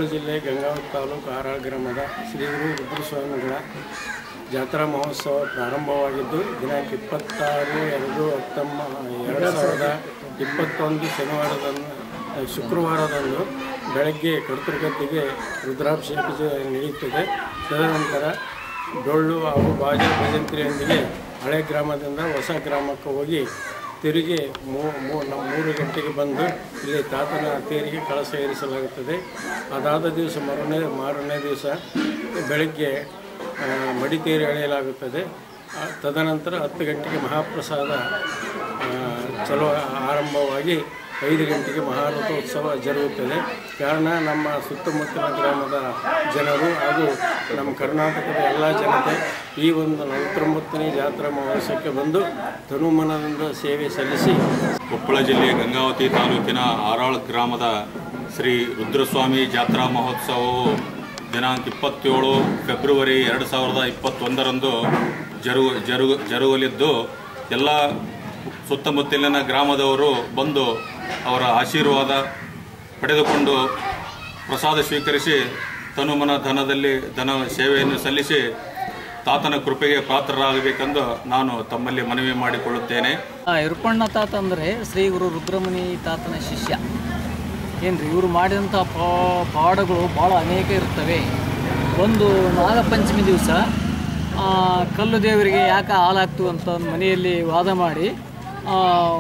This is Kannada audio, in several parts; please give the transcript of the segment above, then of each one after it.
ಕೊಪ್ಪಳ ಜಿಲ್ಲೆ ಗಂಗಾವತಿ ತಾಲೂಕು ಆರಾಳ ಗ್ರಾಮದ ಶ್ರೀ ಗುರು ರುದ್ರಸ್ವಾಮಿಗಳ ಜಾತ್ರಾ ಮಹೋತ್ಸವ ಪ್ರಾರಂಭವಾಗಿದ್ದು ದಿನಾಂಕ ಇಪ್ಪತ್ತಾರು ಎರಡು ಹತ್ತೊಂಬ ಎರಡು ಸಾವಿರದ ಇಪ್ಪತ್ತೊಂದು ಶನಿವಾರದಂದು ಶುಕ್ರವಾರದಂದು ಬೆಳಗ್ಗೆ ಕರ್ತೃಗದ್ದಿಗೆ ರುದ್ರಾಭಿಷೇಕ ನಡೆಯುತ್ತದೆ ತದನಂತರ ಡೊಳ್ಳು ಹಾಗೂ ಬಾಜೆ ಭಜಂತ್ರಿಯೊಂದಿಗೆ ಹಳೆ ಗ್ರಾಮದಿಂದ ಹೊಸ ಗ್ರಾಮಕ್ಕೆ ಹೋಗಿ ತಿರುಗಿ ಮೂ ಮೂ- ನಾವು ಮೂರು ಗಂಟೆಗೆ ಬಂದು ಇಲ್ಲಿ ತಾತನ ತೇರಿಗೆ ಕಳಸ ಏರಿಸಲಾಗುತ್ತದೆ ಅದಾದ ದಿವಸ ಮರನೇ ಮಾರನೇ ದಿವಸ ಬೆಳಗ್ಗೆ ಆ, ಮಡಿತೇರಿ ಎಳೆಯಲಾಗುತ್ತದೆ ಆ, ತದನಂತರ ಹತ್ತು ಗಂಟೆಗೆ ಮಹಾಪ್ರಸಾದ ಆ, ಚಲೋ ಆರಂಭವಾಗಿ ಐದು ಗಂಟೆಗೆ ಮಹಾರಥೋತ್ಸವ ಜರುಗುತ್ತದೆ ಕಾರಣ ನಮ್ಮ ಸುತ್ತಮುತ್ತಲಿನ ಗ್ರಾಮದ ಜನರು ಹಾಗೂ ನಮ್ಮ ಕರ್ನಾಟಕದ ಎಲ್ಲ ಜನತೆ ಈ ಒಂದು ನಲವತ್ತೊಂಬತ್ತನೇ ಜಾತ್ರಾ ಮಹೋತ್ಸವಕ್ಕೆ ಬಂದು ತನುಮನದಿಂದ ಸೇವೆ ಸಲ್ಲಿಸಿ ಕೊಪ್ಪಳ ಜಿಲ್ಲೆ ಗಂಗಾವತಿ ತಾಲೂಕಿನ ಆರಾಳ್ ಗ್ರಾಮದ ಶ್ರೀ ರುದ್ರಸ್ವಾಮಿ ಜಾತ್ರಾ ಮಹೋತ್ಸವವು ದಿನಾಂಕ ಇಪ್ಪತ್ತೇಳು ಫೆಬ್ರವರಿ ಎರಡು ಸಾವಿರದ ಇಪ್ಪತ್ತೊಂದರಂದು ಜರುಗು ಜರುಗು ಜರುಗಲಿದ್ದು ಎಲ್ಲ ಸುತ್ತಮುತ್ತಲಿನ ಗ್ರಾಮದವರು ಬಂದು ಅವರ ಆಶೀರ್ವಾದ ಪಡೆದುಕೊಂಡು ಪ್ರಸಾದ ಸ್ವೀಕರಿಸಿ ತನುಮನ ಧನದಲ್ಲಿ ಧನ ಸೇವೆಯನ್ನು ಸಲ್ಲಿಸಿ ತಾತನ ಕೃಪೆಗೆ ಪಾತ್ರರಾಗಬೇಕೆಂದು ನಾನು ತಮ್ಮಲ್ಲಿ ಮನವಿ ಮಾಡಿಕೊಳ್ಳುತ್ತೇನೆ ಆ, ಇರುಪಣ್ಣ ತಾತ ಅಂದರೆ ಶ್ರೀ ಗುರು ರುದ್ರಮುನಿ ತಾತನ ಶಿಷ್ಯ ಏನ್ರಿ ಇವರು ಮಾಡಿದಂಥ ಪಾ ಪಾಡಗಳು ಭಾಳ ಅನೇಕ ಇರ್ತವೆ ಒಂದು ನಾಗಪಂಚಮಿ ದಿವಸ ಆ, ಕಲ್ಲು ದೇವರಿಗೆ ಯಾಕೆ ಹಾಲಾಗ್ತು ಅಂತ ಒಂದು ಮನೆಯಲ್ಲಿ ವಾದ ಮಾಡಿ ಆ,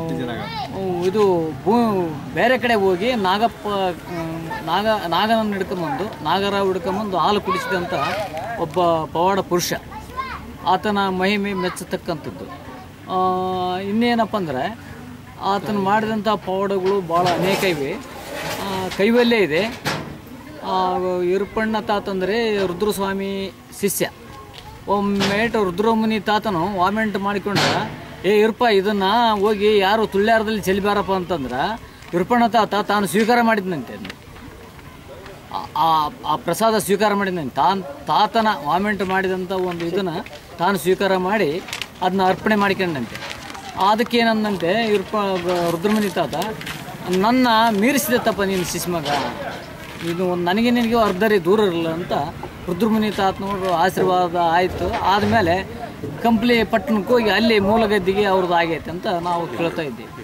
ಇದು ಭೂ ಬೇರೆ ಕಡೆ ಹೋಗಿ ನಾಗಪ್ಪ ಮ್, ನಾಗ ನಾಗನನ್ನು ಹಿಡ್ಕೊಂಬಂದು ನಾಗರ ಹಿಡ್ಕೊಂಬಂದು ಹಾಲು ಕುಡಿಸಿದಂಥ ಒಬ್ಬ ಪವಾಡ ಪುರುಷ ಆತನ ಮಹಿಮೆ ಮೆಚ್ಚತಕ್ಕಂಥದ್ದು ಆ, ಇನ್ನೇನಪ್ಪ ಅಂದರೆ ಆತನು ಮಾಡಿದಂಥ ಪವಾಡಗಳು ಭಾಳ ಅನೇಕ ಇವೆ ಆ, ಕೈವಲ್ಯ ಇದೆ ಆ, ಇರುಪಣ್ಣ ತಾತಂದರೆ ರುದ್ರಸ್ವಾಮಿ ಶಿಷ್ಯ ಒಮ್ಮೆಟ್ ರುದ್ರಮುನಿ ತಾತನು ವಾಮೆಂಟ್ ಮಾಡಿಕೊಂಡ ಏ ಇರ್ಪ ಇದನ್ನ ಹೋಗಿ ಯಾರು ತುಳ್ಯಾರದಲ್ಲಿ ಚೆಲ್ಬಾರಪ್ಪ ಅಂತಂದ್ರೆ ಇರುಪಣ್ಣ ತಾತ ತಾನು ಸ್ವೀಕಾರ ಮಾಡಿದ್ನಂತೆ ಅದನ್ನ. ಆ- ಆ- ಆ ಪ್ರಸಾದ ಸ್ವೀಕಾರ ಮಾಡಿದ್ದಾನೆ ತಾನ್ ತಾತನ ವಾಮೆಂಟ್ ಮಾಡಿದಂಥ ಒಂದು ಇದನ್ನ ತಾನು ಸ್ವೀಕಾರ ಮಾಡಿ ಅದನ್ನ ಅರ್ಪಣೆ ಮಾಡಿಕೊಂಡಂತೆ ಅದಕ್ಕೇನಂದಂತೆ ಇರ್ಪ ರುದ್ರಮುನಿ ತಾತ ನನ್ನ ಮೀರಿಸಿದೆ ತಪ್ಪ ನೀನು ಶಿಶುಮಗ ಇದು ಒಂದು ನನಗೆ ನಿನಗೆ ಅರ್ಧರಿ ದೂರ ಇರಲ್ಲ ಅಂತ ರುದ್ರಮುನಿ ತಾತನವರು ಆಶೀರ್ವಾದ ಆಯಿತು ಆದಮೇಲೆ ಕಂಪ್ಲಿ ಪಟ್ಟಣಕ್ಕೆ ಹೋಗಿ ಅಲ್ಲಿ ಮೂಲಗದ್ದಿಗೆ ಅವ್ರದ್ದು ಆಗೈತೆ ಅಂತ ನಾವು ಕೇಳ್ತಾ ಇದ್ದೀವಿ